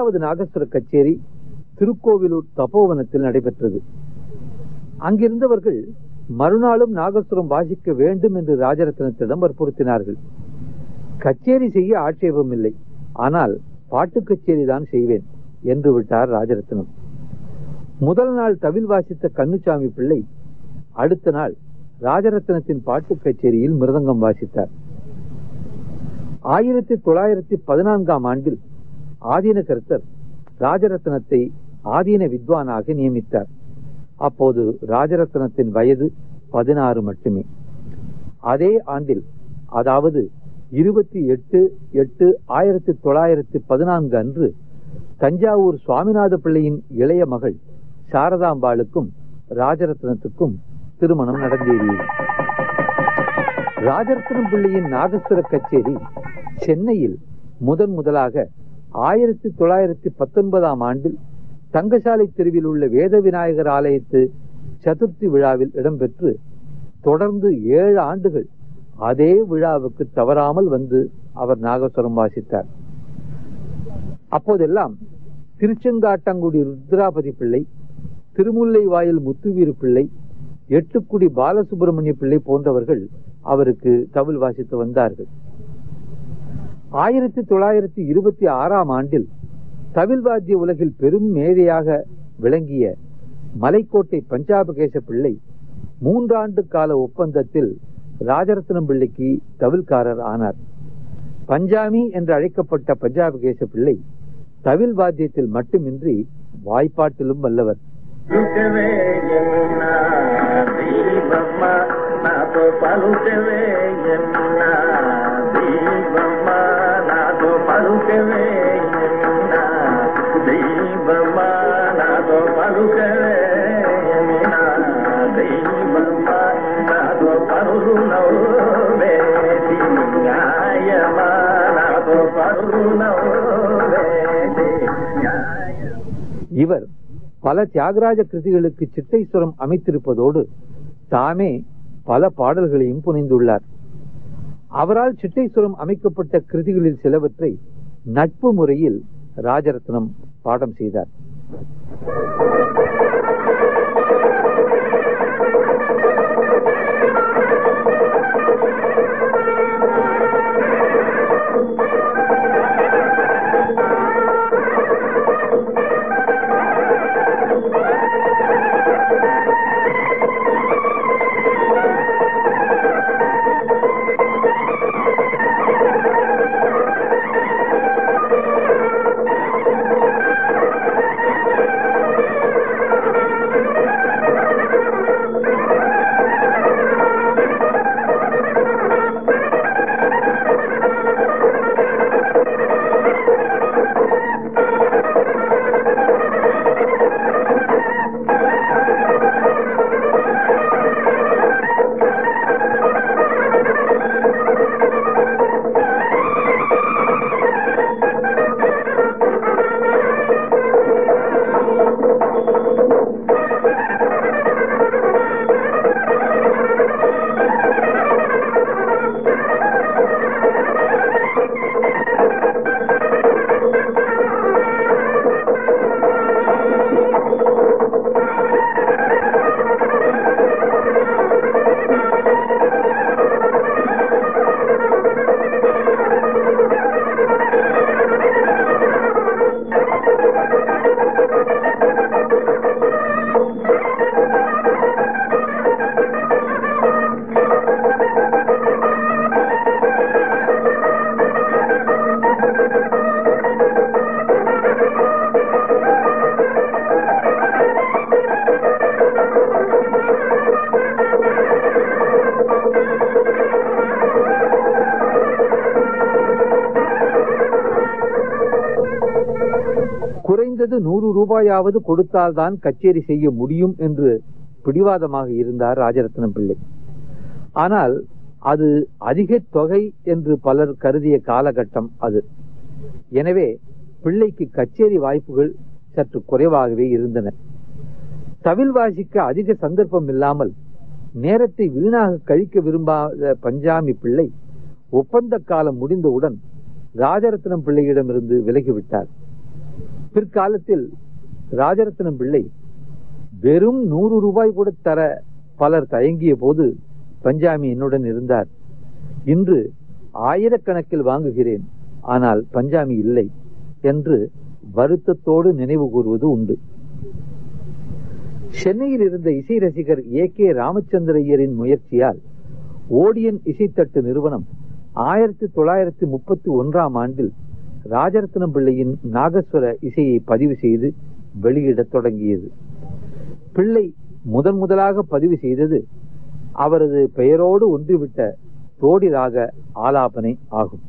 இரண்டாவது நாகஸ்வர கச்சேரி திருக்கோவிலூர் தபோவனத்தில் நடைபெற்றது அங்கிருந்தவர்கள் மறுநாளும் நாகஸ்வரம் வாசிக்க வேண்டும் என்று ராஜரத்னத்திடம் வற்புறுத்தினார்கள் கச்சேரி செய்ய ஆட்சேபம் இல்லை ஆனால் பாட்டு கச்சேரி தான் செய்வேன் என்று விட்டார் ராஜரத்னம் முதல் நாள் தவில் வாசித்த கண்ணுசாமி பிள்ளை அடுத்த நாள் ராஜரத்னத்தின் பாட்டு கச்சேரியில் மிருதங்கம் வாசித்தார் ஆயிரத்தி தொள்ளாயிரத்தி பதினான்காம் ஆண்டில் ஆதீன கருத்தர் ராஜரத்னத்தை ஆதீன வித்வானாக நியமித்தார் அப்போது ராஜரத்னத்தின் வயது பதினாறு மட்டுமே அதே ஆண்டில் அதாவது இருபத்தி எட்டு எட்டு ஆயிரத்தி தொள்ளாயிரத்தி பதினான்கு அன்று தஞ்சாவூர் சுவாமிநாத பிள்ளையின் இளைய மகள் சாரதாம்பாளுக்கும் ராஜரத்னத்துக்கும் திருமணம் நடந்தேறியது ராஜரத்னம் பிள்ளையின் நாகஸ்வர கச்சேரி சென்னையில் முதன் முதலாக ஆயிரத்தி தொள்ளாயிரத்தி பத்தொன்பதாம் ஆண்டில் தங்கசாலை தெருவில் உள்ள வேத விநாயகர் ஆலயத்து சதுர்த்தி விழாவில் இடம்பெற்று தொடர்ந்து ஏழு ஆண்டுகள் அதே விழாவுக்கு தவறாமல் வந்து அவர் நாகஸ்வரம் வாசித்தார் அப்போதெல்லாம் திருச்செங்காட்டங்குடி ருத்ராபதி பிள்ளை திருமுல்லை வாயில் முத்துவீர் பிள்ளை எட்டுக்குடி பாலசுப்பிரமணிய பிள்ளை போன்றவர்கள் அவருக்கு தவில் வாசித்து வந்தார்கள் ஆயிரத்தி தொள்ளாயிரத்தி இருபத்தி ஆறாம் ஆண்டில் தவில் வாத்திய உலகில் பெரும் மேதையாக விளங்கிய மலைக்கோட்டை பஞ்சாபகேச பிள்ளை மூன்றாண்டு கால ஒப்பந்தத்தில் ராஜரத்னம் பிள்ளைக்கு தவில்காரர் ஆனார் பஞ்சாமி என்று அழைக்கப்பட்ட பஞ்சாபகேச பிள்ளை தவில் வாத்தியத்தில் மட்டுமின்றி வாய்ப்பாட்டிலும் வல்லவர் పలుకవే యమునా దీవమ్మ నాతో పలుకవే యమునా దీవమ్మ నాతో పలుకవే యమునా దీవమ్మ నాతో పలుకవే యమునా దీవమ్మ నాతో పరులు నవ్వే న్యాయమ నాతో పరులు నవ్వే న్యాయ இவர் பல தியாகராஜ கிருதிகளுக்கு சிட்டைஸ்வரம் அமைத்திருப்பதோடு தாமே பல பாடல்களையும் புனைந்துள்ளார் அவரால் சிட்டைஸ்வரம் அமைக்கப்பட்ட கிருதிகளில் சிலவற்றை நட்பு முறையில் ராஜரத்னம் பாடம் செய்தார் குறைந்தது நூறு ரூபாயாவது கொடுத்தால்தான் கச்சேரி செய்ய முடியும் என்று பிடிவாதமாக இருந்தார் ராஜரத்னம் பிள்ளை ஆனால் அது அதிக தொகை என்று பலர் கருதிய காலகட்டம் அது எனவே பிள்ளைக்கு கச்சேரி வாய்ப்புகள் சற்று குறைவாகவே இருந்தன தவில் வாசிக்க அதிக சந்தர்ப்பம் இல்லாமல் நேரத்தை வீணாக கழிக்க விரும்பாத பஞ்சாமி பிள்ளை ஒப்பந்த காலம் முடிந்தவுடன் ராஜரத்னம் பிள்ளையிடமிருந்து விலகிவிட்டார் பிற்காலத்தில் ராஜரத்னம் பிள்ளை வெறும் நூறு ரூபாய் கூட தர பலர் தயங்கிய போது பஞ்சாமி என்னுடன் இருந்தார் இன்று ஆயிரக்கணக்கில் வாங்குகிறேன் ஆனால் பஞ்சாமி இல்லை என்று வருத்தத்தோடு நினைவு கூறுவது உண்டு சென்னையில் இருந்த இசை ரசிகர் ஏ கே ராமச்சந்திரையரின் முயற்சியால் ஓடியன் இசைத்தட்டு நிறுவனம் ஆயிரத்தி தொள்ளாயிரத்தி முப்பத்தி ஒன்றாம் ஆண்டில் ராஜரத்னம் பிள்ளையின் நாகஸ்வர இசையை பதிவு செய்து வெளியிடத் தொடங்கியது பிள்ளை முதன் முதலாக பதிவு செய்தது அவரது பெயரோடு ஒன்றிவிட்ட தோடி ராக ஆலாபனை ஆகும்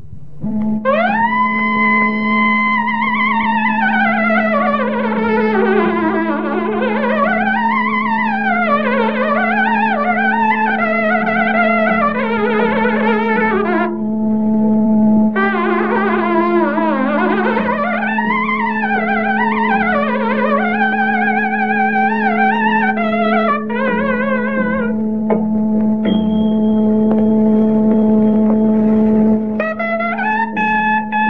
Thank you.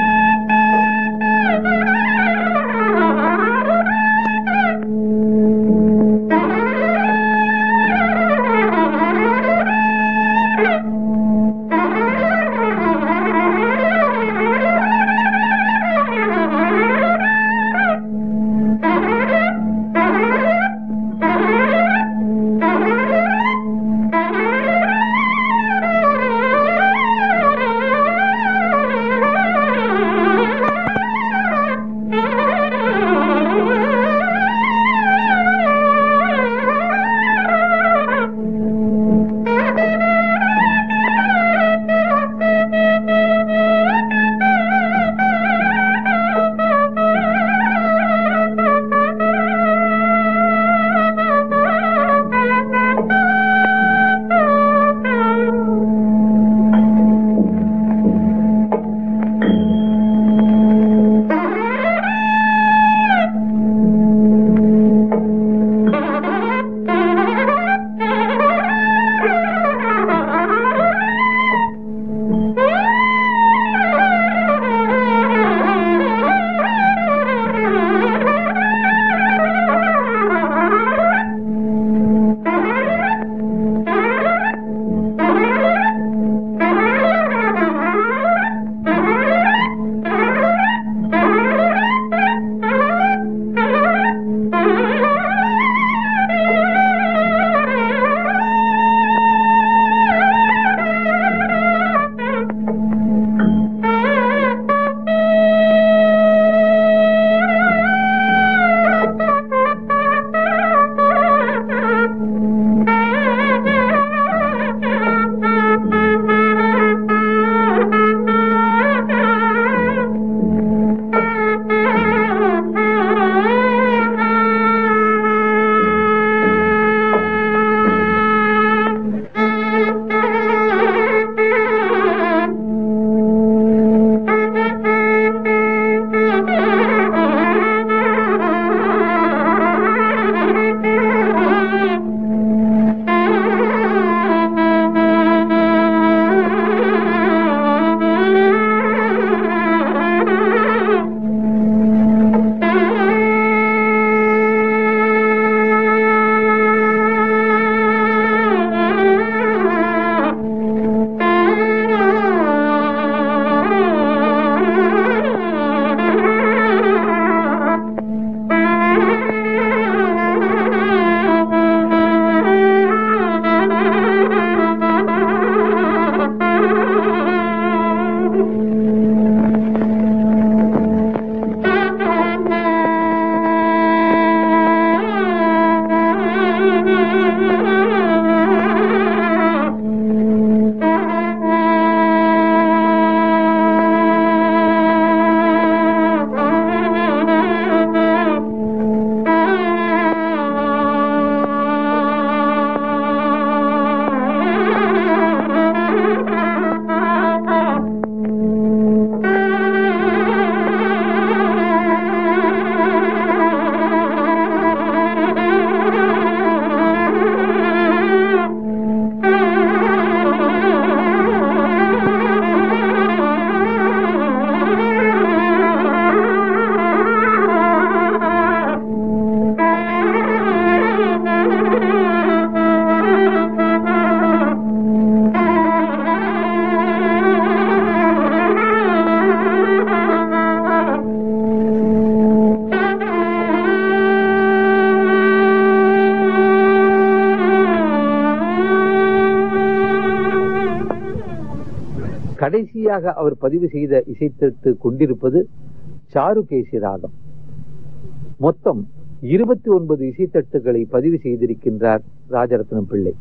கடைசியாக அவர் பதிவு செய்த இசைத்தட்டு கொண்டிருப்பது சாருகேசி ராகம் மொத்தம் இருபத்தி ஒன்பது இசைத்தட்டுகளை பதிவு செய்திருக்கின்றார் ராஜரத்னம் பிள்ளை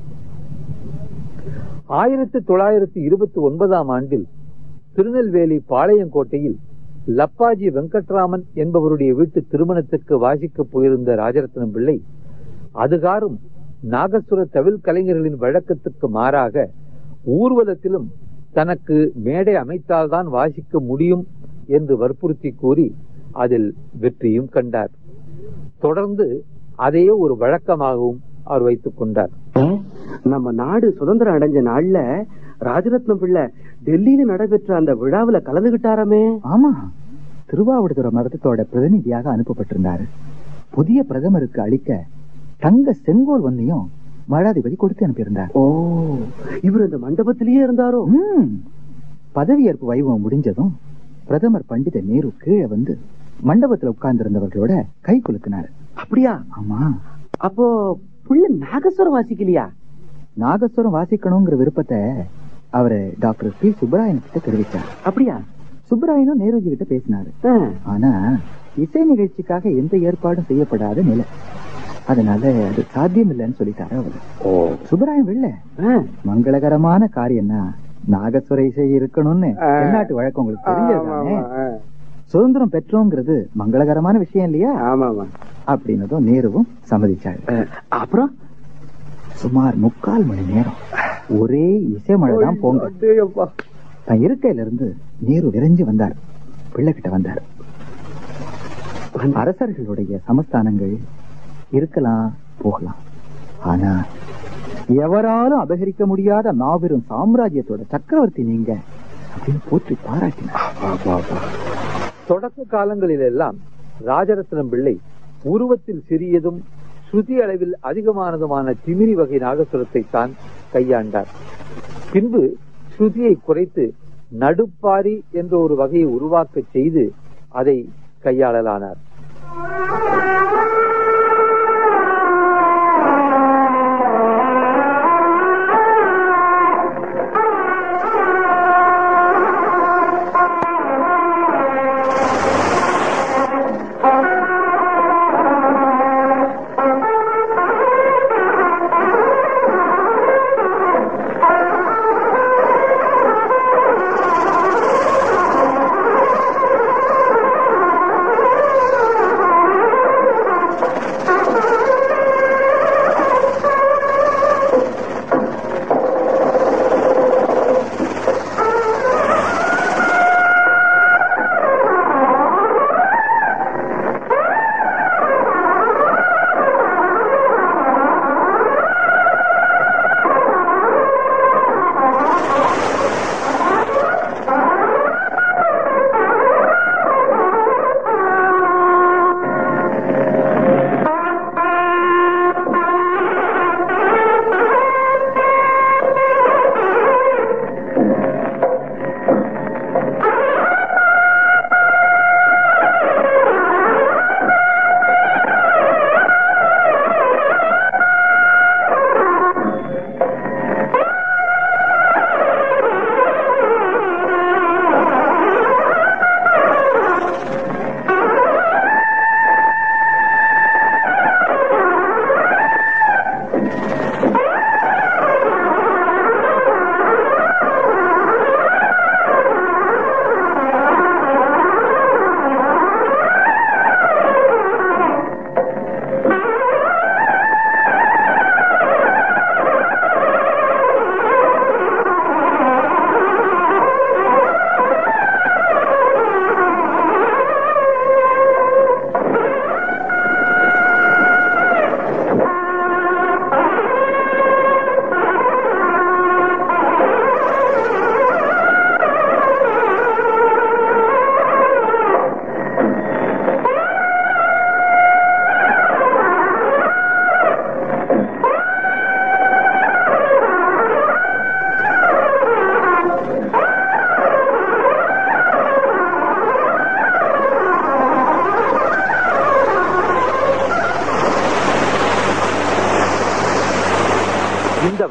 ஆயிரத்தி தொள்ளாயிரத்தி இருபத்தி ஒன்பதாம் ஆண்டில் திருநெல்வேலி பாளையங்கோட்டையில் லப்பாஜி வெங்கட்ராமன் என்பவருடைய வீட்டு திருமணத்துக்கு வாசிக்கப் போயிருந்த ராஜரத்னம் பிள்ளை அதுகாரும் நாகசுர தவில் கலைஞர்களின் வழக்கத்துக்கு மாறாக ஊர்வலத்திலும் தனக்கு மேடை அமைத்தால்தான் வாசிக்க முடியும் என்று வற்புறுத்தி கூறி அதில் வெற்றியும் கண்டார் தொடர்ந்து அதையே ஒரு வழக்கமாகவும் அவர் வைத்துக் கொண்டார் நம்ம நாடு சுதந்திரம் அடைஞ்ச நாள்ல ராஜரத்னம் பிள்ளை டெல்லியில நடைபெற்ற அந்த விழாவுல கலந்துகிட்டாராமே ஆமா திருவாவடுதுறை மருத்துவத்தோட பிரதிநிதியாக அனுப்பப்பட்டிருந்தாரு புதிய பிரதமருக்கு அளிக்க தங்க செங்கோல் ஒன்னையும் மடாதிபதி கொடுத்து அனுப்பியிருந்தார் ஓ இவர் அந்த மண்டபத்திலேயே இருந்தாரோ ம். பதவியேற்பு வைபவம் முடிஞ்சதும் பிரதமர் பண்டித நேரு கீழே வந்து மண்டபத்துல உட்கார்ந்து இருந்தவர்களோட கை குலுக்கினார் அப்படியா ஆமா அப்போ புள்ள நாகஸ்வரம் வாசிக்கலையா நாகஸ்வரம் வாசிக்கணுங்கிற விருப்பத்தை அவரு டாக்டர் பி சுப்பராயன் கிட்ட தெரிவிச்சார் அப்படியா சுப்பராயனும் நேருஜி கிட்ட பேசினாரு ஆ, ஆனா இசை நிகழ்ச்சிக்காக எந்த ஏற்பாடும் செய்யப்படாத நிலை அதனால அது சாத்தியம் இல்லைன்னு சொல்லிட்டாரு அவரு ஓ சுப்பராயன் வெள்ள ஆ, மங்களகரமான காரியம்னா நாகஸ்வர இசை இருக்கணும்னு ஆ. தென்னாட்டு வழக்கம் உங்களுக்கு தெரிஞ்சதுதானே ஆமா, ஆ. சுதந்திரம் பெற்றோங்கிறது மங்களகரமான விஷயம் இல்லையா ஆமா ஆமா அப்படின்னதும் நேருவும் சம்மதிச்சாரு ஆ, அப்புறம் சுமார் முக்கால் மணி நேரம் ஒரே இசை மழை தான் போங்க அடேயப்பா. தன் இருக்கையில இருந்து நேரு விரைஞ்சு வந்தார் பிள்ளைகிட்ட வந்தார் அரசர்களுடைய சமஸ்தானங்கள் இருக்கலாம் போகலாம் ஆனா எவராலும் அபகரிக்க முடியாத மாபெரும் சாம்ராஜ்யத்தோட சக்கரவர்த்தி நீங்க அப்படின்னு போற்றி பாராட்டினார் தொடக்க காலங்களிலெல்லாம் ராஜரத்னம் பிள்ளை உருவத்தில் சிறியதும் ஸ்ருதி அளவில் அதிகமானதுமான திமிரி வகை நாகசுரத்தை தான் கையாண்டார் பின்பு ஸ்ருதியை குறைத்து நடுப்பாரி என்ற ஒரு வகையை உருவாக்க செய்து அதை கையாளலானார் ஆ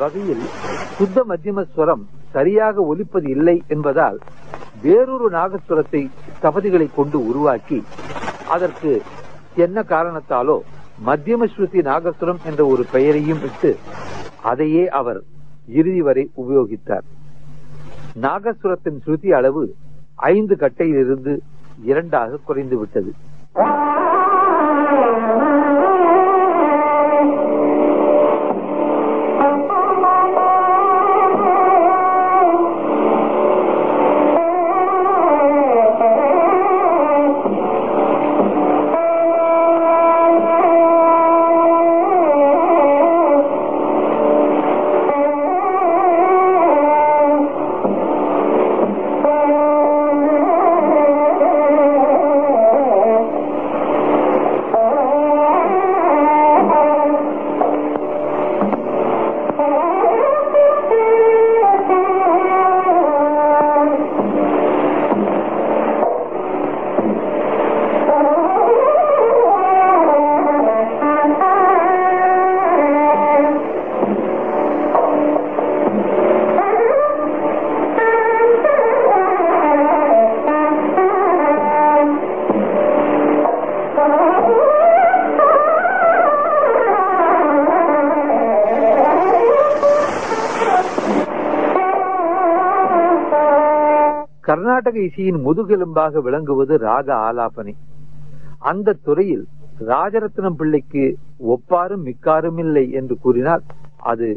வகையில் சுத்த மத்தியம ஸ்வரம் சரியாக ஒலிப்பது இல்லை என்பதால் வேறொரு நாகஸ்வரத்தை ஸ்தபதிகளை கொண்டு உருவாக்கி அதற்கு என்ன காரணத்தாலோ மத்தியம ஸ்ருதி நாகஸ்வரம் என்ற ஒரு பெயரையும் இட்டு அதையே அவர் இறுதி வரை உபயோகித்தார் நாகஸ்வரத்தின் ஸ்ருதி அளவு ஐந்து கட்டையிலிருந்து இரண்டாக குறைந்து விட்டது கர்நாடக இசையின் முதுகெலும்பாக விளங்குவது ராக ஆலாபனை அந்த துறையில் ராஜரத்னம் பிள்ளைக்கு ஒப்பாரும் மிக்காரும் இல்லை என்று கூறினால் அது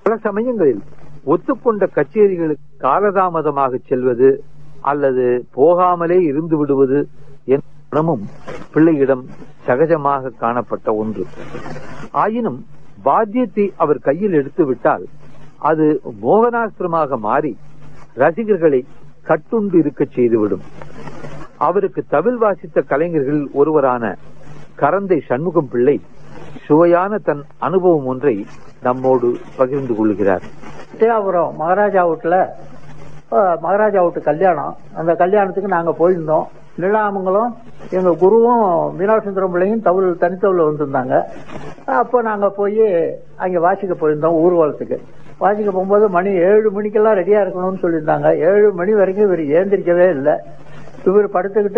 பல சமயங்களில் ஒத்துக்கொண்ட கச்சேரிகளுக்கு காலதாமதமாக செல்வது அல்லது போகாமலே இருந்து விடுவது என்ற குணமும் பிள்ளையிடம் சகஜமாக காணப்பட்ட ஒன்று ஆயினும் பாத்தியத்தை அவர் கையில் எடுத்து விட்டால் அது மோகனாஸ்திரமாக மாறி ரசிகர்களை கட்டுண்டு இருக்கச் செய்துவிடும் அவருக்கு தவில் வாசித்த கலைஞர்களில் ஒருவரான கரந்தை சண்முகம் பிள்ளை சுவையான தன் அனுபவம் ஒன்றை நம்மோடு பகிர்ந்து கொள்கிறார் எட்டயாபுரம் மகாராஜா வீட்டுல அஹ், மகாராஜா வீட்டு கல்யாணம் அந்த கல்யாணத்துக்கு நாங்க போயிருந்தோம் நிலாமங்களும் எங்க குருவும் மீனாட்சுந்தரம் பிள்ளையும் தவுள் தனித்தவுள் வந்திருந்தாங்க அப்போ நாங்க போய் அங்க வாசிக்க போயிருந்தோம் ஊர்வலத்துக்கு வாசிக்க போகும்போது மணி ஏழு மணிக்கெல்லாம் ரெடியா இருக்கணும்னு சொல்லியிருந்தாங்க ஏழு மணி வரைக்கும் இவர் ஏந்திரிக்கவே இல்லை இவர் படுத்துக்கிட்டு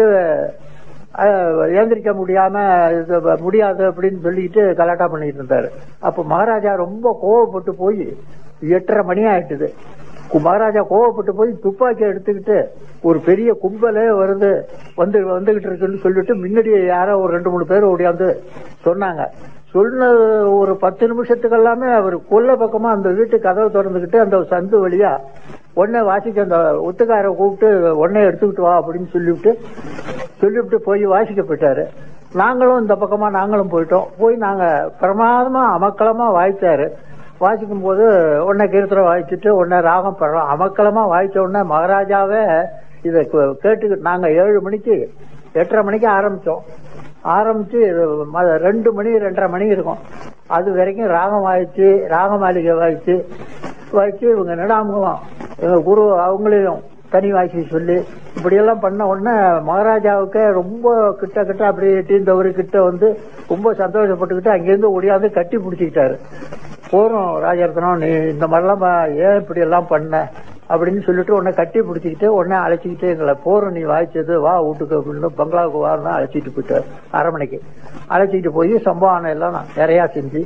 அஹ், ஏந்திரிக்க முடியாம இது முடியாது அப்படின்னு சொல்லிட்டு கலாட்டா பண்ணிட்டு இருந்தாரு அப்ப மகாராஜா ரொம்ப கோவப்பட்டு போய் எட்டரை மணி ஆயிட்டுது கு- மகாராஜா கோவப்பட்டு போய் துப்பாக்கி எடுத்துக்கிட்டு ஒரு பெரிய கும்பலே வருது வந்து வந்துகிட்டு இருக்குன்னு சொல்லிட்டு முன்னாடி யாரோ ஒரு ரெண்டு மூணு பேர் ஓடியாந்து சொன்னாங்க சொன்ன ஒரு பத்து நிமிஷத்துக்கு எல்லாமே அவர் கொல்ல பக்கமா அந்த வீட்டு கதவை திறந்துக்கிட்டு அந்த சந்து வழியா உடனே வாசிக்க அந்த ஒத்துக்கார கூப்பிட்டு உடனே எடுத்துக்கிட்டு வா அப்படின்னு சொல்லிவிட்டு சொல்லிவிட்டு போய் வாசிக்க போயிட்டாரு நாங்களும் இந்த பக்கமா நாங்களும் போயிட்டோம் போய் நாங்க பிரமாதமா அமக்களமா வாய்ச்சாரு வாசிக்கும் போது உடனே கீர்த்தனை வாய்ச்சிட்டு உடனே ராகம் படுறோம் அமக்களமா வாய்ச்ச உடனே மகாராஜாவே இதை கே- கேட்டுக்கிட்டு நாங்க ஏழு மணிக்கு எட்டரை மணிக்கு ஆரம்பிச்சோம் ஆரம்பிச்சு ம- ரெண்டு மணி ரெண்டரை மணி இருக்கும் அது வரைக்கும் ராகம் வாய்ச்சு ராக மாளிகை வாய்ச்சு வாய்ச்சு இவங்க நடாமங்களும் எங்க குரு அவங்களையும் தனி வாய்ச்சி சொல்லி இப்படியெல்லாம் பண்ண உடனே மகாராஜாவுக்கு ரொம்ப கிட்ட கிட்ட அப்படியே டீந்தவரு கிட்ட வந்து ரொம்ப சந்தோஷப்பட்டுக்கிட்டு அங்கிருந்து ஒடியாந்து கட்டி பிடிச்சிக்கிட்டாரு போறோம் ராஜரத்னம் நீ இந்த மாதிரிலாம் ப- ஏன் இப்படி எல்லாம் பண்ண அப்படின்னு சொல்லிட்டு உடனே கட்டி பிடிச்சிக்கிட்டு உடனே அழைச்சிக்கிட்டு எங்களை போறோம் நீ வாய்ச்சது வா வீட்டுக்கு அப்படின்னு பங்களாவுக்கு வாருன்னா அழைச்சிட்டு போயிட்டாரு அரமனைக்கு அழைச்சிட்டு போய் சம்பவம் எல்லாம் நான் நிறைய செஞ்சு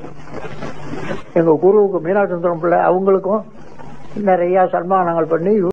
எங்க குருவுக்கு மீனாட்சுந்தரம் பிள்ளை அவங்களுக்கும் நிறைய சன்மானங்கள் பண்ணி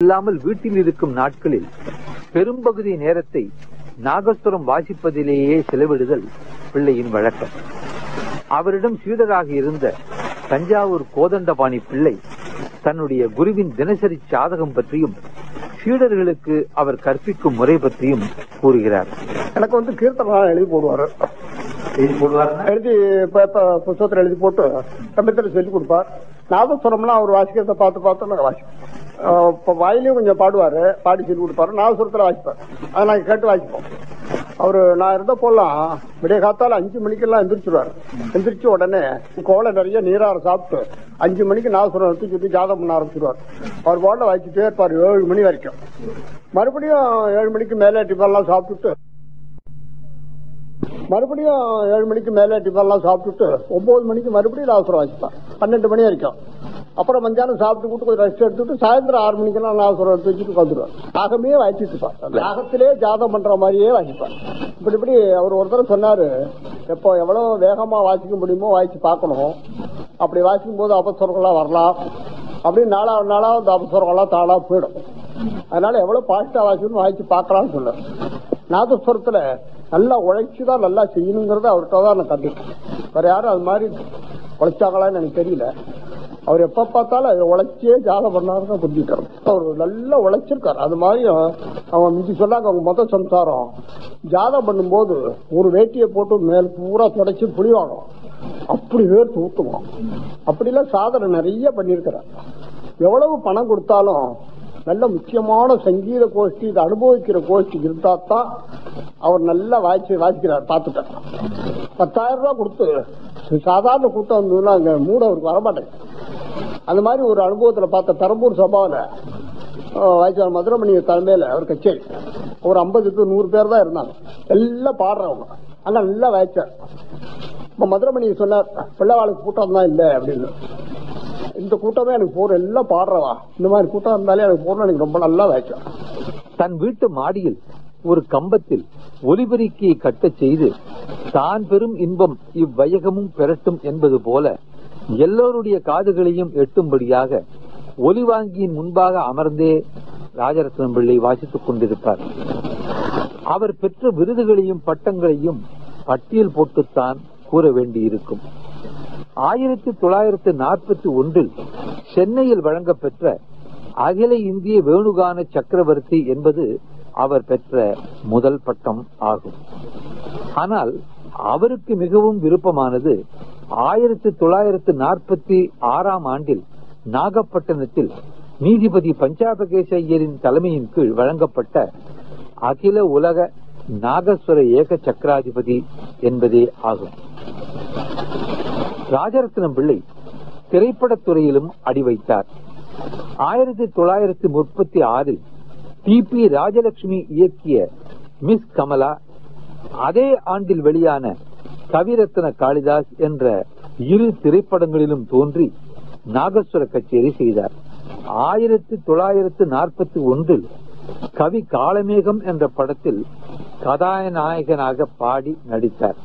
இல்லாமல் வீட்டில் இருக்கும் நாட்களில் பெரும்பகுதி நேரத்தை நாகஸ்வரம் வாசிப்பதிலேயே செலவிடுதல் பிள்ளையின் வழக்கம் அவரிடம் சீடராக இருந்த தஞ்சாவூர் கோதண்டபாணி பிள்ளை தன்னுடைய குருவின் தினசரி சாதகம் பற்றியும் சீடர்களுக்கு அவர் கற்பிக்கும் முறை பற்றியும் கூறுகிறார் எனக்கு வந்து கீர்த்தனம் எழுதி போடுவாரு எழுதி இப்ப இப்ப புத்தகத்துல எழுதி போட்டு தமிழத்துல சொல்லி கொடுப்பார் நாதஸ்வரம்லாம் அவர் வாசிக்கிறத பார்த்து பார்த்து நாங்க வாசிப்போம் அஹ் இப்ப வாயிலையும் கொஞ்சம் பாடுவாரு பாடி சொல்லி கொடுப்பாரு நாதஸ்வரத்துல வாசிப்பார் அதை நாங்க கேட்டு வாசிப்போம் அவரு நான் இருந்த போலாம் விடிய காத்தால அஞ்சு மணிக்கெல்லாம் எந்திரிச்சிருவாரு எந்திரிச்ச உடனே கோலை நிறைய நீராறு சாப்பிட்டு அஞ்சு மணிக்கு நாதஸ்வரம் எடுத்து சுத்தி ஜாதகம் பண்ண ஆரம்பிச்சிருவார் அவர் பாட்டில் வாசிச்சுட்டே இருப்பார் ஏழு மணி வரைக்கும் மறுபடியும் ஏழு மணிக்கு மேலே டிஃபன்லாம் சாப்பிட்டுட்டு மறுபடியும் ஏழு மணிக்கு மேலே டிஃபன்லாம் சாப்பிட்டுட்டு ஒன்பது மணிக்கு மறுபடியும் நாசரம் வாசிப்பான் பன்னெண்டு மணி வரைக்கும் அப்புறம் மத்தியானம் சாப்பிட்டு கூட்டு கொஞ்சம் ரெஸ்ட் எடுத்துட்டு சாயந்தரம் ஆறு மணிக்கெல்லாம் நாசரம் எடுத்து வச்சுட்டு வந்துடுவார் ராகமே வாசிச்சுட்டு இருப்பான் ராகத்திலே ஜாதம் பண்ற மாதிரியே வாசிப்பான் இப்படி இப்படி அவர் ஒருத்தர் சொன்னாரு எப்போ எவ்வளவு வேகமா வாசிக்க முடியுமோ வாசிச்சு பார்க்கணும் அப்படி வாசிக்கும் போது அபஸ்வரங்கள்லாம் வரலாம் அப்படின்னு நாலாவது நாளா அந்த அபஸ்வரங்கள்லாம் தானா போயிடும் அதனால எவ்வளவு பாஸ்டா வாசிக்கணும் வாசிச்சு பார்க்கலாம்னு சொன்னார் நாதஸ்வரத்துல நல்லா உழைச்சுதான் நல்லா செய்யணுங்கிறத அவர்கிட்ட தான் நான் கத்துக்கிட்டேன் வேற யாரும் அது மாதிரி உழைச்சாங்களான்னு எனக்கு தெரியல அவர் எப்ப பார்த்தாலும் அதை உழைச்சே ஜாதம் பண்ணாருன்னு புரிஞ்சுக்கிறோம் அவர் நல்லா உழைச்சிருக்காரு அது மாதிரி அவங்க மிஞ்சி சொன்னாங்க அவங்க மொத்த சம்சாரம் ஜாதம் பண்ணும்போது ஒரு வேட்டியை போட்டு மேல் பூரா தொடச்சி புளிவாங்க அப்படி வேர்த்து ஊத்துவோம் அப்படிலாம் சாதனை நிறைய பண்ணியிருக்கிறார் எவ்வளவு பணம் கொடுத்தாலும் நல்ல முக்கியமான சங்கீத கோஷ்டி இதை அனுபவிக்கிற கோஷ்டி இருந்தா தான் அவர் நல்லா வாய்ச்சி வாசிக்கிறார் பார்த்துட்டேன் பத்தாயிரம் ரூபாய் கொடுத்து சாதாரண கூட்டம் வந்ததுன்னா அங்க மூட அவருக்கு வரமாட்டேங்குது அந்த மாதிரி ஒரு அனுபவத்துல பார்த்த பெரம்பூர் சபாவில வாய்ச்சார் மதுரமணி தலைமையில அவர் கச்சேரி ஒரு ஐம்பதுக்கு நூறு பேர் தான் இருந்தாங்க எல்லாம் பாடுறவங்க ஆனா நல்லா வாய்ச்சார் இப்ப மதுரமணி சொன்னார் பிள்ளைவாளுக்கு கூட்டம் தான் இல்லை அப்படின்னு இந்த கூட்டமே எனக்கு போற எல்லாம் பாடுறவா இந்த மாதிரி கூட்டம் இருந்தாலே எனக்கு போறோம் எனக்கு ரொம்ப நல்லா வாய்ச்சோம் தன் வீட்டு மாடியில் ஒரு கம்பத்தில் ஒலிபெருக்கியை கட்டச் செய்து தான் பெறும் இன்பம் இவ்வையகமும் பெறட்டும் என்பது போல எல்லோருடைய காதுகளையும் எட்டும்படியாக ஒலிவாங்கியின் முன்பாக அமர்ந்தே ராஜரத்னம் பிள்ளை வாசித்துக் கொண்டிருப்பார் அவர் பெற்ற விருதுகளையும் பட்டங்களையும் பட்டியல் போட்டுத்தான் கூற வேண்டியிருக்கும் ஆயிரத்தி தொள்ளாயிரத்தி நாற்பத்தி ஒன்றில் சென்னையில் வழங்கப்பெற்ற அகில இந்திய வேணுகான சக்கரவர்த்தி என்பது அவர் பெற்ற முதல் பட்டம் ஆகும் ஆனால் அவருக்கு மிகவும் விருப்பமானது ஆயிரத்தி தொள்ளாயிரத்தி நாற்பத்தி ஆறாம் ஆண்டில் நாகப்பட்டினத்தில் நீதிபதி பஞ்சாபகேச ஐயரின் தலைமையின் கீழ் வழங்கப்பட்ட அகில உலக நாகஸ்வர ஏக சக்கராதிபதி என்பதே ஆகும் ராஜரத்னம் பிள்ளை திரைப்படத் துறையிலும் அடி வைத்தார் ஆயிரத்தி தொள்ளாயிரத்தி முப்பத்தி ஆறில் டி பி ராஜலட்சுமி இயக்கிய மிஸ் கமலா அதே ஆண்டில் வெளியான கவிரத்ன காளிதாஸ் என்ற இரு திரைப்படங்களிலும் தோன்றி நாகஸ்வர கச்சேரி செய்தார் ஆயிரத்தி தொள்ளாயிரத்து நாற்பத்தி ஒன்றில் கவி காளமேகம் என்ற படத்தில் கதாநாயகனாக பாடி நடித்தார்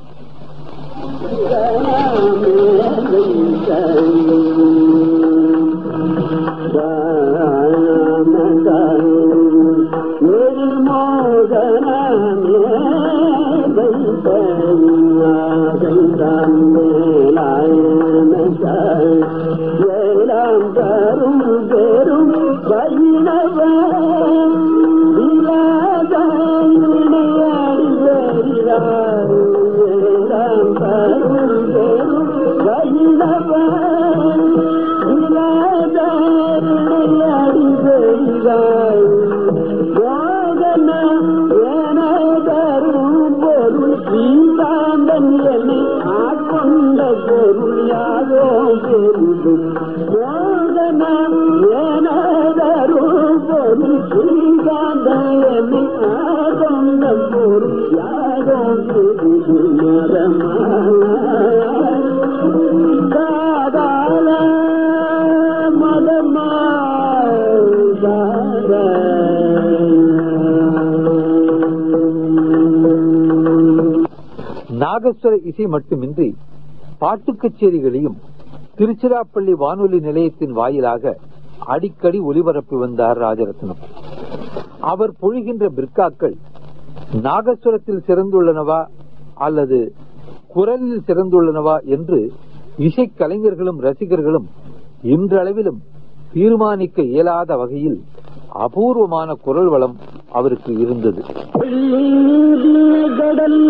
நாகஸ்வர இசை மட்டுமின்றி பாட்டு கச்சேரிகளையும் திருச்சிராப்பள்ளி வானொலி நிலையத்தின் வாயிலாக அடிக்கடி ஒலிபரப்பி வந்தார் ராஜரத்னம் அவர் பொழிகின்ற பிற்காக்கள் நாகஸ்வரத்தில் சிறந்துள்ளனவா அல்லது குரலில் சிறந்துள்ளனவா என்று இசைக்கலைஞர்களும் ரசிகர்களும் இன்றளவிலும் தீர்மானிக்க இயலாத வகையில் அபூர்வமான குரல் வளம் அவருக்கு இருந்தது கடல்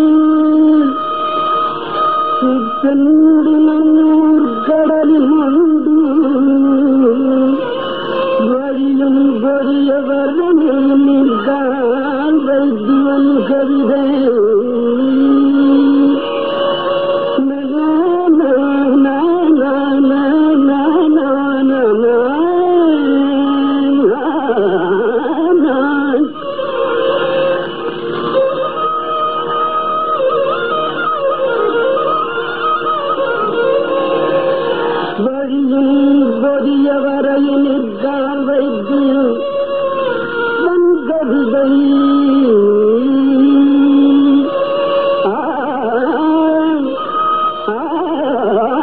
கடலில் உண்டு வழியும் பெரியவர் நிற்கால் வைத்தியன் கவிதை வழியில் பொதிய வரையில் நிற்கால் வைத்தியம் வன்கவிதை ஆ, ஆ,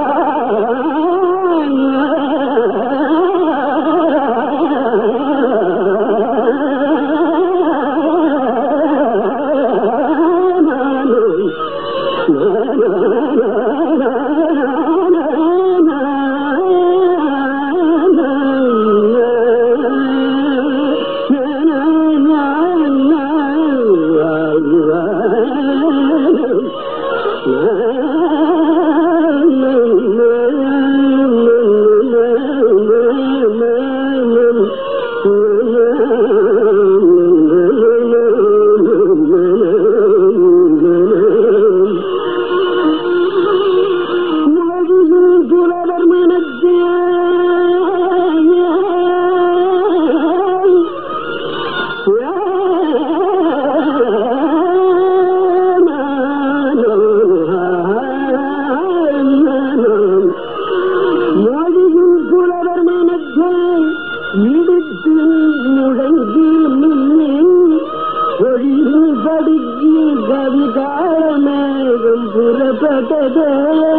புலவர் மனத்தே மொழியும் புலவர் மனத்தை இடித்து முழங்கி முன்னே ஒளியும் படிக்கு கவிகாரமேகம் புறப்பட்டதே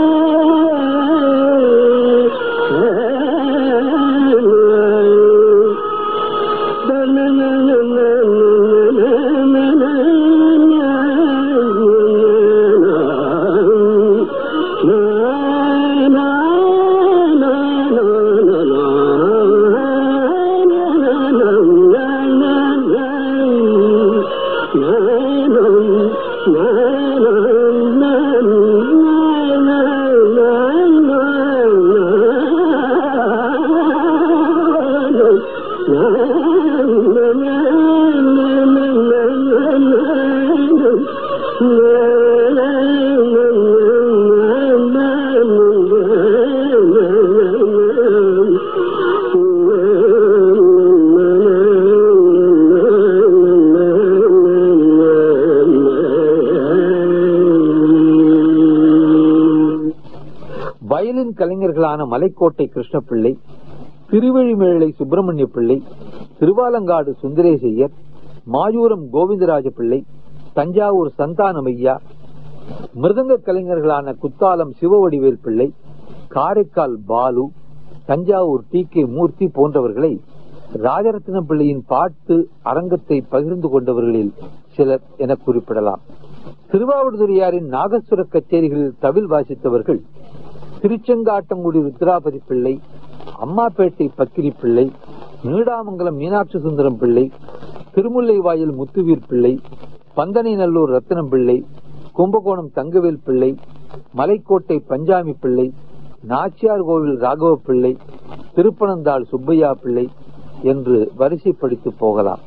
வயலின் கலைஞர்களான மலைக்கோட்டை கிருஷ்ணபிள்ளை திருவழிமேளை சுப்பிரமணிய பிள்ளை திருவாலங்காடு சுந்தரேசையர் மாயூரம் கோவிந்தராஜ பிள்ளை தஞ்சாவூர் சந்தானமையா மிருதங்க கலைஞர்களான குத்தாலம் சிவவடிவேல் பிள்ளை காரைக்கால் பாலு தஞ்சாவூர் டி கே மூர்த்தி போன்றவர்களை ராஜரத்ன பிள்ளையின் பாட்டு அரங்கத்தை பகிர்ந்து கொண்டவர்களில் சிலர் என குறிப்பிடலாம் திருவாவடுதுறையாரின் நாகஸ்வர கச்சேரிகளில் தவில் வாசித்தவர்கள் திருச்செங்காட்டங்குடி ருத்ராபதி பிள்ளை அம்மாப்பேட்டை பக்கிரி பிள்ளை நீடாமங்கலம் மீனாட்சி சுந்தரம் பிள்ளை திருமுல்லைவாயில் முத்துவீர் பிள்ளை பந்தனைநல்லூர் ரத்தினம் பிள்ளை கும்பகோணம் தங்கவேல் பிள்ளை மலைக்கோட்டை பஞ்சாமி பிள்ளை நாச்சியார் கோவில் ராகவ பிள்ளை திருப்பனந்தாள் சுப்பையா பிள்ளை என்று வரிசைப்படுத்தி போகலாம்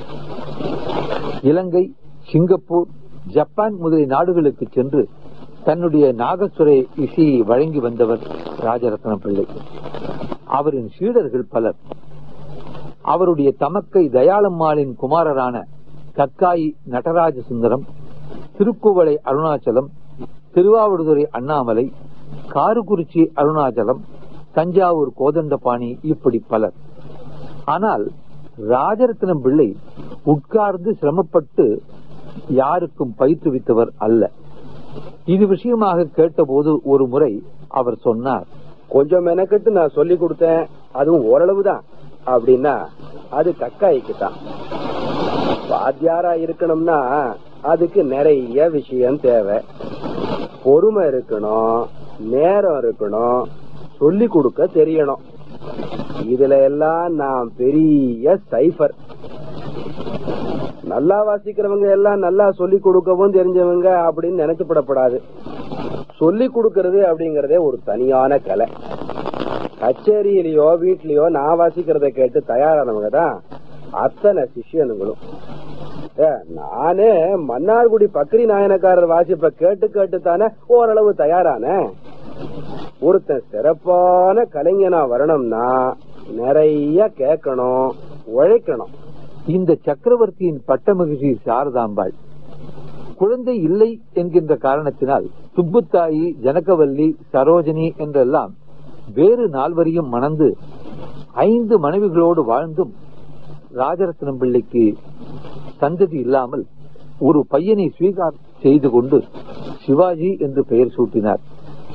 இலங்கை சிங்கப்பூர் ஜப்பான் முதலிய நாடுகளுக்கு சென்று தன்னுடைய நாகசுர இசையை வழங்கி வந்தவர் ராஜரத்ன பிள்ளை அவரின் சீடர்கள் பலர் அவருடைய தமக்கை தயாளம்மாளின் குமாரரான கக்காயி நடராஜ சுந்தரம் திருக்குவளை அருணாச்சலம் திருவாவடுதுறை அண்ணாமலை காருக்குறிச்சி அருணாச்சலம் தஞ்சாவூர் கோதண்டபாணி இப்படி பலர் ஆனால் ராஜரத்னம் பிள்ளை உட்கார்ந்து சிரமப்பட்டு யாருக்கும் பயிற்றுவித்தவர் அல்ல இது விஷயமாக கேட்டபோது ஒரு முறை அவர் சொன்னார் கொஞ்சம் மெனக்கெட்டு நான் சொல்லி கொடுத்தேன் அதுவும் ஓரளவுதான் அப்படின்னா அது கக்காய்க்கு தான் வாத்தியாரா இருக்கணும்னா அதுக்கு நிறைய விஷயம் தேவை பொறுமை இருக்கணும் நேரம் இருக்கணும் சொல்லி கொடுக்க தெரியணும் இதுல எல்லாம் நான் பெரிய சைஃபர் நல்லா வாசிக்கிறவங்க எல்லாம் நல்லா சொல்லி கொடுக்கவும் தெரிஞ்சவங்க அப்படின்னு நினைச்சுப்படப்படாது சொல்லி கொடுக்கறது அப்படிங்கறதே ஒரு தனியான கலை கச்சேரியிலயோ வீட்லயோ நான் வாசிக்கிறத கேட்டு தயாரானவங்க தான் அத்தனை சிஷியனுங்களும் ஏ, நானே மன்னார்குடி பக்ரி நாயனக்காரர் வாசிப்ப கேட்டு கேட்டு தானே ஓரளவு தயாரானேன் ஒருத்தன் சிறப்பான கலைஞனா வரணும்னா நிறைய கேட்கணும் உழைக்கணும் இந்த சக்கரவர்த்தியின் பட்டமகிழ்ச்சி சாரதாம்பாள் குழந்தை இல்லை என்கின்ற காரணத்தினால் சுப்புத்தாயி ஜனகவல்லி சரோஜனி என்றெல்லாம் வேறு நால்வரையும் மணந்து ஐந்து மனைவிகளோடு வாழ்ந்தும் ராஜரத்னம் பிள்ளைக்கு சந்ததி இல்லாமல் ஒரு பையனை ஸ்வீகார் செய்து கொண்டு சிவாஜி என்று பெயர் சூட்டினார்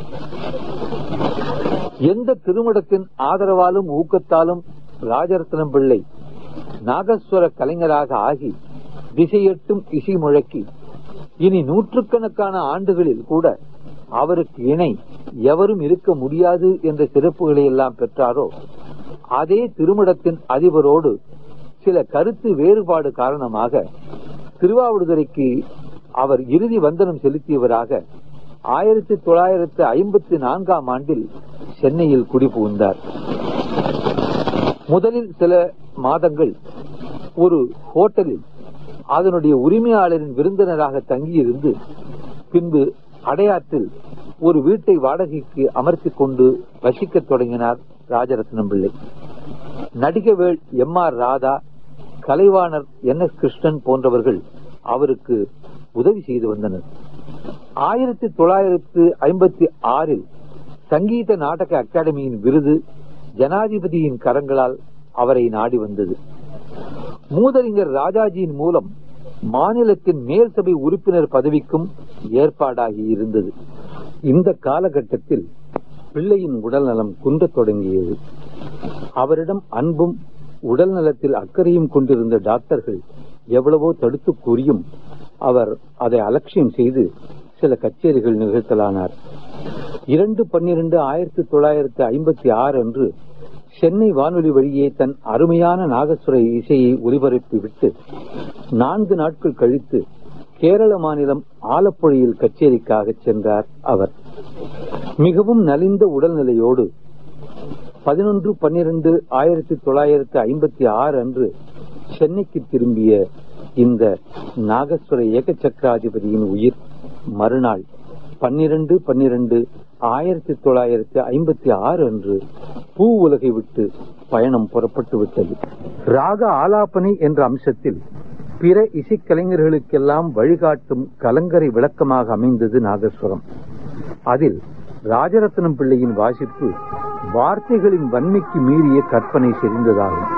எந்த திருமணத்தின் ஆதரவாலும் ஊக்கத்தாலும் ராஜரத்னம் பிள்ளை நாகஸ்வர கலைஞராக ஆகி திசையெட்டும் இசை முழக்கி இனி நூற்றுக்கணக்கான ஆண்டுகளில் கூட அவருக்கு இணை எவரும் இருக்க முடியாது என்ற சிறப்புகளை எல்லாம் பெற்றாரோ அதே திருமணத்தின் அதிபரோடு சில கருத்து வேறுபாடு காரணமாக திருவாவடுதுறைக்கு அவர் இறுதி வந்தனம் செலுத்தியவராக ஆயிரத்தி தொள்ளாயிரத்து ஐம்பத்தி நான்காம் ஆண்டில் சென்னையில் குடிபுகுந்தார் முதலில் சில மாதங்கள் ஒரு ஹோட்டலில் அதனுடைய உரிமையாளரின் விருந்தினராக தங்கியிருந்து பின்பு அடையாற்றில் ஒரு வீட்டை வாடகைக்கு அமர்த்திக் கொண்டு வசிக்கத் தொடங்கினார் Rajarathinam Pillai Nadigavel M R Radha Kalaivanar N S Krishnan போன்றவர்கள் அவருக்கு உதவி செய்து வந்தனர் ஆயிரத்தி தொள்ளாயிரத்து ஐம்பத்தி ஆறில் சங்கீத நாடக அகாடமியின் விருது ஜனாதிபதியின் கரங்களால் அவரை நாடி வந்தது மூதறிஞர் ராஜாஜியின் மூலம் மாநிலத்தின் மேல் சபை உறுப்பினர் பதவிக்கும் ஏற்பாடாகி இருந்தது இந்த காலகட்டத்தில் பிள்ளையின் உடல் நலம் குன்றத் தொடங்கியது அவரிடம் அன்பும் உடல் நலத்தில் அக்கறையும் கொண்டிருந்த டாக்டர்கள் எவ்வளவோ தடுத்து கூறியும் அவர் அதை அலட்சியம் செய்து சில கச்சேரிகள் நிகழ்த்தலானார் இரண்டு பன்னிரண்டு ஆயிரத்தி தொள்ளாயிரத்தி ஐம்பத்தி ஆறு அன்று சென்னை வானொலி வழியே தன் அருமையான நாகசுர இசையை ஒலிபரப்பி விட்டு நான்கு நாட்கள் கழித்து கேரள மாநிலம் ஆலப்புழையில் கச்சேரிக்காக சென்றார் அவர் மிகவும் நலிந்த உடல்நிலையோடு பதினொன்று பன்னிரண்டு ஆயிரத்தி தொள்ளாயிரத்தி ஐம்பத்தி ஆறு அன்று சென்னைக்கு திரும்பிய இந்த நாகஸ்வர ஏக சக்கராதிபதியின் உயிர் மறுநாள் பன்னிரண்டு பன்னிரண்டு ஆயிரத்தி தொள்ளாயிரத்தி ஐம்பத்தி ஆறு அன்று பூ உலகை விட்டு பயணம் புறப்பட்டு விட்டது ராக ஆலாபனை என்ற அம்சத்தில் பிற இசைக்கலைஞர்களுக்கெல்லாம் வழிகாட்டும் கலங்கரை விளக்கமாக அமைந்தது நாகஸ்வரம் அதில் ராஜரத்னம் பிள்ளையின் வாசிப்பு வார்த்தைகளின் வன்மைக்கு மீறிய கற்பனை செறிந்ததாகும்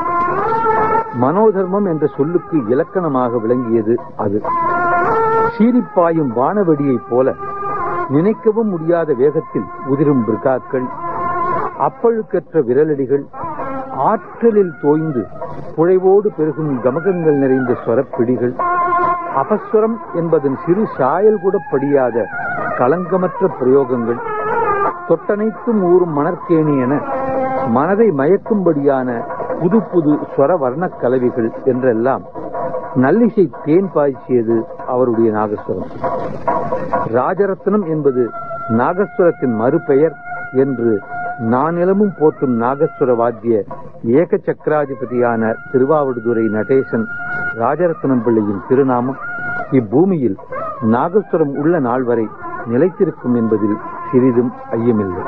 மனோதர்மம் என்ற சொல்லுக்கு இலக்கணமாக விளங்கியது அது சீரிப்பாயும் வானவெடியைப் போல நினைக்கவும் முடியாத வேகத்தில் உதிரும் பிரிகாக்கள் அப்பழுக்கற்ற விரலடிகள் ஆற்றலில் தோய்ந்து புழைவோடு பெருகும் கமகங்கள் நிறைந்த ஸ்வரப்பிடிகள் அபஸ்வரம் என்பதன் சிறு சாயல் கூட படியாத களங்கமற்ற பிரயோகங்கள் தொட்டனைத்தும் ஊறும் மணற்கேணி என மனதை மயக்கும்படியான புது புது ஸ்வர வர்ணக் கலவிகள் என்றெல்லாம் நல்லிசை தேன் பாய்ச்சியது அவருடைய நாகஸ்வரம் ராஜரத்னம் என்பது நாகஸ்வரத்தின் மறுபெயர் என்று நானிலமும் போற்றும் நாகஸ்வர வாத்திய ஏக சக்கராதிபதியான திருவாவடுதுறை நடேசன் ராஜரத்னம் பிள்ளையின் திருநாமம் இப்பூமியில் நாகஸ்வரம் உள்ள நாள் வரை நிலைத்திருக்கும் என்பதில் சிறிதும் ஐயமில்லை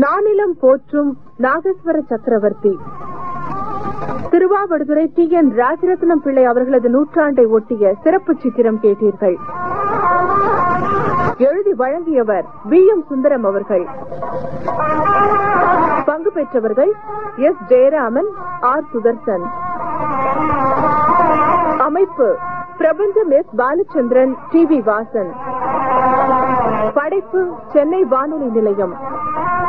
நானிலம் போற்றும் நாகேஸ்வர சக்கரவர்த்தி திருவாவடுதுறை டி என் ராஜரத்னம் பிள்ளை அவர்களது நூற்றாண்டை ஒட்டிய சிறப்பு சித்திரம் கேட்டீர்கள் எழுதி வழங்கியவர் பி எம் சுந்தரம் அவர்கள் பங்கு பெற்றவர்கள் எஸ் ஜெயராமன் ஆர் சுதர்சன் அமைப்பு பிரபஞ்சம் S Balachandran T V Vasan படைப்பு சென்னை வானொலி நிலையம்